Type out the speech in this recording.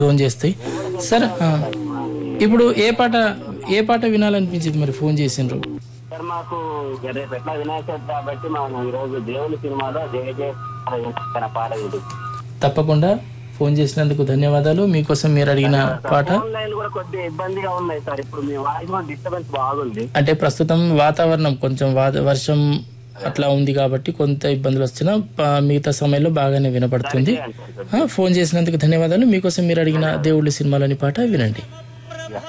Phone చేస్తాయి సరే ఆ. ఇప్పుడు ఏ పాట ఏ పాట వినాలనిపించింది మరి ఫోన్ చేసిండ్రు సార్ మాకు రేపు ఎట్లా వినాయక చవితి కాబట్టి మనం ఈరోజు దేవుని సినిమాలో జయ జయ తన పాట ఇది తప్పకుండా ఫోన్ చేసినందుకు ధన్యవాదాలు మీకోసం మీరు అడిగిన పాట ఫోన్ లైన్ కూడా కొద్దిగా ఇబ్బందిగా ఉన్నాయి సార్ ఇప్పుడు మీ వాయిస్ కూడా డిస్టర్బెన్స్ బాగుంది అంటే ప్రస్తుతం వాతావరణం కొంచెం వాత- వర్షం అట్లా ఉంది కాబట్టి కొంత ఇబ్బందులు వచ్చినా ప- మిగతా సమయంలో బాగానే వినపడుతుంది ఆ, ఫోన్ చేసినందుకు ధన్యవాదాలు మీకోసం మీరు అడిగిన దేవుళ్ళ సినిమాలోని పాట వినండి